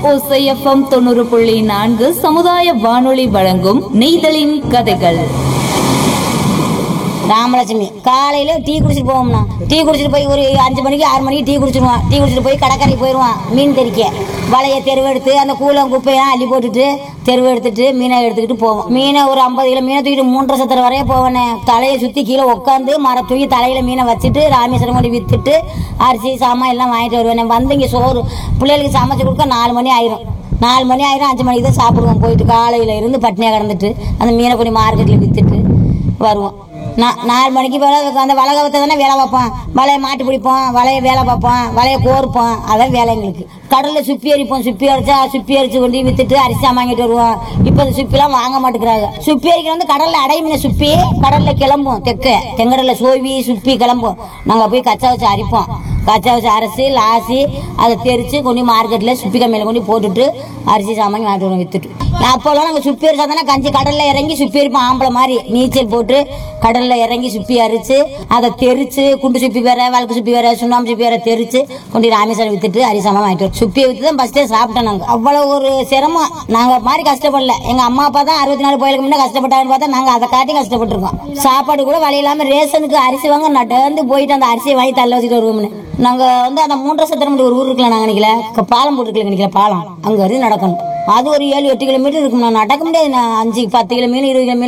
ஓசைஎஃப்எம் தொண்ணூறு புள்ளி நான்கு சமுதாய வானொலி வழங்கும் நெய்தலின் கதைகள் ராமலட்சுமி காலையில டீ குடிச்சிட்டு போவோம்னா டீ குடிச்சிட்டு போய் ஒரு அஞ்சு மணிக்கு ஆறு மணிக்கு டீ குடிச்சிருவான் டீ குடிச்சிட்டு போய் கடற்கரைக்கு போயிடுவான் மீன் தெறிக்க வலையை தெருவெடுத்து அந்த கூலம் குப்பையெல்லாம் அள்ளி போட்டுட்டு தெருவு எடுத்துட்டு மீனை எடுத்துக்கிட்டு போவோம் மீனை ஒரு ஐம்பது கிலோ மீனை தூக்கிட்டு மூன்றரை சத்திர வரைய போவேனே தலையை சுற்றி கீழே உட்காந்து மர தூக்கி தலையில மீனை வச்சுட்டு ராமேஸ்வரம் கொண்டு வித்துட்டு அரிசி சாமான் எல்லாம் வாங்கிட்டு வருவேன் வந்து இங்கே சோறு பிள்ளைகளுக்கு சமைச்சு கொடுக்க நாலு மணி ஆயிரும் நாலு மணி ஆயிரம் அஞ்சு மணிக்கு தான் சாப்பிடுவோம் போயிட்டு காலையில இருந்து பட்னியாக கிடந்துட்டு அந்த மீனை கொண்டு மார்க்கெட்டில் வித்துட்டு வருவோம் நான் நாலு மணிக்கு மேலே அந்த வலை கவத்தை தானே வேலை பார்ப்போம் வலையை மாட்டு பிடிப்போம் வலையை வேலை பார்ப்போம் வலையை கோர்ப்போம் அதான் வேலை எங்களுக்கு கடலில் சுப்பி அரிப்போம் சுப்பி அரிச்சா சுப்பி அரிச்சு கொண்டு போய் வித்துட்டு அரிசி வாங்கிட்டு வருவோம் இப்போ அந்த சுப்பிலாம் வாங்க மாட்டேங்கிறாங்க சுப்பி அரிக்கிற வந்து கடலில் அடைமீன சுப்பி கடலில் கிளம்பும் தெக்க தெங்கடலில் சோவி சுப்பி கிளம்பும் நாங்கள் போய் கச்சா வச்சு அரிப்போம் கச்சா வச்சு அரைச்சி லாசி அதை தெரிச்சு கொண்டு மார்க்கெட்டில் சுப்பி கம்மியில் கொண்டு போட்டுட்டு அரிசி சாமான் வாங்கிட்டு வருவோம் வித்துட்டு அப்போல்லாம் நாங்கள் சுப்பி அரிசா தானே கஞ்சி கடலில் இறங்கி சுப்பி அரிப்போம் ஆம்பளை மாதிரி நீச்சல் போட்டு கடலில் இறங்கி சுப்பி அரிச்சு அதை தெரிச்சு குண்டு சுப்பி வேற வழக்கு சுப்பி வேற சுண்ணாம்பு சுப்பி வேற தெரிச்சு கொண்டு ராமேஸ்வரம் வித்துட்டு அரிசாமா வாங்கிட்டு வரோம் சுப்பியை வித்து தான் ஃபஸ்ட்டே சாப்பிட்டோம் நாங்கள் அவ்வளோ ஒரு சிரமம் நாங்கள் மாதிரி கஷ்டப்படல எங்கள் அம்மா அப்பா தான் அறுபத்தி நாலு கோயிலுக்கு முன்னே கஷ்டப்பட்டாங்கன்னு பார்த்தா நாங்கள் அதை காட்டி கஷ்டப்பட்டிருக்கோம் சாப்பாடு கூட வழி இல்லாமல் ரேஷனுக்கு அரிசி வாங்க நடந்து போயிட்டு அந்த அரிசியை வாங்கி தள்ள வச்சுட்டு வருவோம்னு நாங்கள் வந்து அந்த மூன்றரை சத்திரம் ஒரு ஊர் இருக்குல்ல நாங்கள் நினைக்கல க- பாலம் போட்டுருக்கல நினைக்கல பாலம் அங்கே வரையும் நடக்கணும் அது ஒரு ஏழு எட்டு கிலோமீட்டர் இருக்கும் நான் நடக்க முடியாது நான் அஞ்சு பத்து கிலோமீட்டர் இருபது கிலோமீட்டர்